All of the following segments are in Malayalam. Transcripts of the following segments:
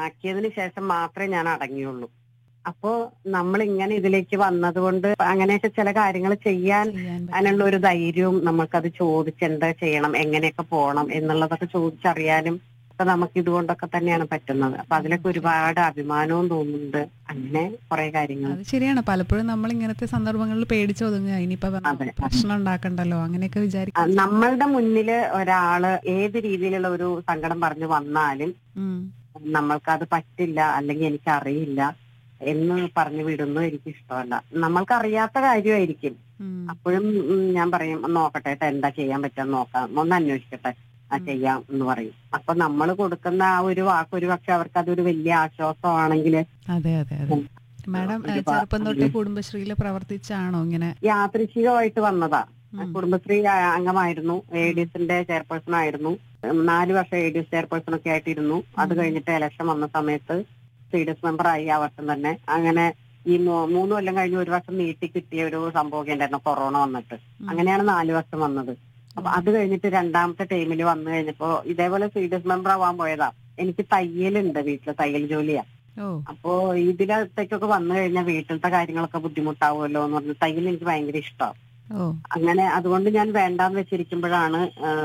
ആക്കിയതിന് ശേഷം മാത്രമേ ഞാൻ അടങ്ങിയുള്ളൂ അപ്പോ നമ്മൾ ഇങ്ങനെ ഇതിലേക്ക് വന്നതുകൊണ്ട് അങ്ങനെയൊക്കെ ചില കാര്യങ്ങൾ ചെയ്യാൻ ചെയ്യാൻ പറ്റും. അതിനുള്ള ഒരു ധൈര്യവും നമുക്കത് ചോദിച്ച് എന്താ ചെയ്യണം എങ്ങനെയൊക്കെ പോകണം എന്നുള്ളതൊക്കെ ചോദിച്ചറിയാനും ഒക്കെ നമുക്ക് ഇതുകൊണ്ടൊക്കെ തന്നെയാണ് പറ്റുന്നത് അപ്പൊ അതിലൊക്കെ ഒരുപാട് അഭിമാനവും തോന്നുന്നുണ്ട് അങ്ങനെ കുറെ കാര്യങ്ങൾ അത് ശരിയാണ് പലപ്പോഴും നമ്മൾ ഇങ്ങനത്തെ സന്ദർഭങ്ങളിൽ പേടിച്ചു ഒതുങ്ങുക ഇനിയിപ്പോ അതെ. പ്രശ്നം ഉണ്ടാക്കണ്ടല്ലോ അങ്ങനെയൊക്കെ ആ, വിചാരിക്കും നമ്മളുടെ മുന്നില് ഒരാള് ഏത് രീതിയിലുള്ള ഒരു സങ്കടം പറഞ്ഞു വന്നാലും ഉം. നമ്മൾക്കത് പറ്റില്ല അല്ലെങ്കിൽ എനിക്കറിയില്ല എന്ന് പറഞ്ഞു വിടുന്നത് എനിക്ക് ഇഷ്ടമല്ല നമ്മൾക്ക് അറിയാത്ത കാര്യമായിരിക്കും ഉം. അപ്പോഴും ഉം, ഞാൻ പറയും "ഒന്ന് നോക്കട്ടെ ഏട്ടാ, എന്താ ചെയ്യാൻ പറ്റുക നോക്കാം ഒന്ന് അന്വേഷിക്കട്ടെ ആ ഉം. ചെയ്യാം എന്ന് പറയും അപ്പൊ നമ്മൾ കൊടുക്കുന്ന ആ ഒരു വാക്ക് ഒരു പക്ഷെ അവർക്ക് അതൊരു വലിയ ആശ്വാസമാണെങ്കിൽ അതെ അതെ അതെ ഉം. മാഡം ഏ, ഒരുപാ- ചെറുപ്പം തൊട്ടേ കുടുംബശ്രീയിൽ പ്രവർത്തിച്ചാണോ ഇങ്ങനെ യാദൃശികമായിട്ട് വന്നതാ ഉം. കുടുംബശ്രീ ആ- അംഗമായിരുന്നു എ ഡി എസിന്റെ ചെയർപേഴ്സൺ ആയിരുന്നു ഉം, നാല് വർഷം എ ഡി എസ് ചെയർപേഴ്സൺ ഒക്കെ ആയിട്ടിരുന്നു അത് ഉം. കഴിഞ്ഞിട്ട് ഇലക്ഷൻ വന്ന സമയത്ത് സി ഡി എസ് മെമ്പർ ആയി ആ വർഷം തന്നെ അങ്ങനെ ഈ മൂ- മൂന്ന് കൊല്ലം കഴിഞ്ഞ് ഒരു വർഷം നീട്ടി കിട്ടിയ ഒരു സംഭവമൊക്കെ ഉണ്ടായിരുന്നു കൊറോണ വന്നിട്ട് ഉം. അങ്ങനെയാണ് നാല് വർഷം വന്നത് അപ്പൊ അത് കഴിഞ്ഞിട്ട് രണ്ടാമത്തെ ടൈമിൽ വന്നു കഴിഞ്ഞപ്പോ ഇതേപോലെ സി ഡി എസ് മെമ്പർ ആവാൻ പോയതാ എനിക്ക് തയ്യലുണ്ട് വീട്ടില് തയ്യൽ ജോലിയാ ഓ അപ്പോ ഇതിനകത്തേക്കൊക്കെ വന്നു കഴിഞ്ഞാൽ വീട്ടിലത്തെ കാര്യങ്ങളൊക്കെ ബുദ്ധിമുട്ടാവുമല്ലോ എന്ന് പറഞ്ഞ് തയ്യൽ എനിക്ക് ഭയങ്കര ഇഷ്ടമാണ് ഓ അങ്ങനെ അതുകൊണ്ട് ഞാൻ വേണ്ടാന്ന് വെച്ചിരിക്കുമ്പോഴാണ്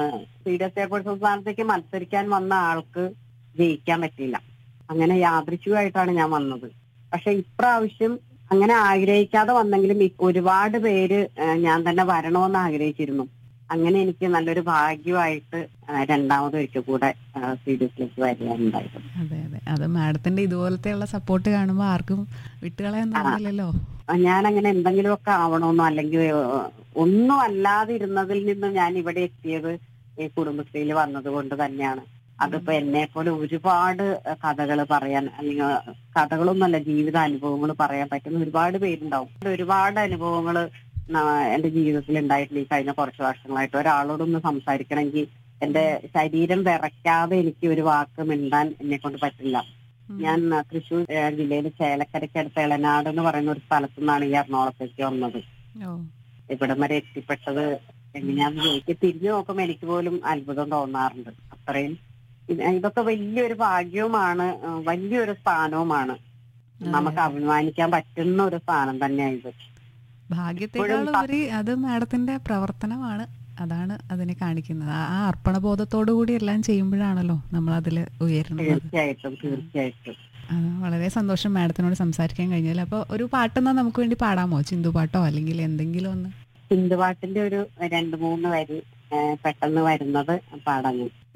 സി ഡി എസ് ചെയർപേഴ്സൺ സ്ഥാനത്തേക്ക് മത്സരിക്കാൻ വന്ന ആൾക്ക് ജയിക്കാൻ പറ്റിയില്ല അങ്ങനെ യാദൃശ്യമായിട്ടാണ് ഞാൻ വന്നത് പക്ഷെ ഇപ്രാവശ്യം അങ്ങനെ ആഗ്രഹിക്കാതെ വന്നെങ്കിലും ഇ- ഒരുപാട് പേര് ആ, ഞാൻ തന്നെ വരണമെന്ന് ആഗ്രഹിച്ചിരുന്നു അങ്ങനെ എനിക്ക് നല്ലൊരു ഭാഗ്യമായിട്ട് ആ, രണ്ടാമത് ഒരിക്കൽ കൂടെ സി ഡി എസിലേക്ക് വരികയുണ്ടായത് അതെ അതെ അത് മാഡത്തിന്റെ ഇതുപോലത്തെയുള്ള സപ്പോർട്ട് കാണുമ്പോൾ ആർക്കും വിട്ടുകളയാൻ തോന്നില്ലല്ലോ ഞാൻ അങ്ങനെ എന്തെങ്കിലുമൊക്കെ ആവണമെന്നോ അല്ലെങ്കിൽ ഏഹ്, ഒന്നും അല്ലാതിരുന്നതിൽ നിന്ന് ഞാൻ ഇവിടെ എത്തിയത് ഈ കുടുംബശ്രീയിൽ വന്നത് കൊണ്ട് തന്നെയാണ് അതിപ്പോ എന്നെ പോലെ ഒരുപാട് കഥകൾ പറയാൻ അല്ലെങ്കിൽ കഥകളൊന്നുമല്ല ജീവിത അനുഭവങ്ങൾ പറയാൻ പറ്റുന്ന ഒരുപാട് പേരുണ്ടാവും ഒരുപാട് അനുഭവങ്ങൾ എന്റെ ജീവിതത്തിൽ ഉണ്ടായിട്ടുണ്ട് ഈ കഴിഞ്ഞ കുറച്ച് വർഷങ്ങളായിട്ട് ഒരാളോടൊന്ന് സംസാരിക്കണമെങ്കിൽ എന്റെ ശരീരം വിറയ്ക്കാതെ എനിക്ക് ഒരു വാക്ക് മിണ്ടാൻ എന്നെ കൊണ്ട് പറ്റില്ല ഉം. ഞാൻ ആ, തൃശ്ശൂർ ഏ, ജില്ലയിലെ ചേലക്കരയ്ക്കടുത്ത് എളനാട് എന്ന് പറയുന്ന ഒരു സ്ഥലത്തു നിന്നാണ് ഈ എറണാകുളത്തേക്ക് വന്നത് ഓ ഇവിടം വരെ എത്തിപ്പെട്ടത് എങ്ങനെയാന്ന് ചോദിക്കും തിരിഞ്ഞു നോക്കുമ്പോൾ എനിക്ക് പോലും അത്ഭുതം തോന്നാറുണ്ട് അത്രയും ഇത് ഇതൊക്കെ വലിയൊരു ഭാഗ്യവുമാണ് ആ, വലിയൊരു സ്ഥാനവുമാണ് നമുക്ക് അഭിമാനിക്കാൻ പറ്റുന്ന ഒരു സ്ഥാനം തന്നെയാണ് ഇത് ഭാഗ്യത്തെക്കാളുപരി അത് മാഡത്തിന്റെ പ്രവർത്തനമാണ് അതാണ് അതിനെ കാണിക്കുന്നത് ആ ആ അർപ്പണബോധത്തോടു കൂടി എല്ലാം ചെയ്യുമ്പോഴാണല്ലോ നമ്മൾ അതിൽ ഉയരുന്നത് തീർച്ചയായിട്ടും തീർച്ചയായിട്ടും ആ, വളരെ സന്തോഷം മാഡത്തിനോട് സംസാരിക്കാൻ കഴിഞ്ഞാൽ അപ്പോൾ ഒരു പാട്ടെന്നാ നമുക്ക് വേണ്ടി പാടാമോ ചിന്തു പാട്ടോ അല്ലെങ്കിൽ എന്തെങ്കിലും ഒന്ന് ഹിന്ദുപാട്ടിന്റെ ഒരു രണ്ട് മൂന്ന് വരി ഏ, പെട്ടെന്ന് വരുന്നത് പാടാൻ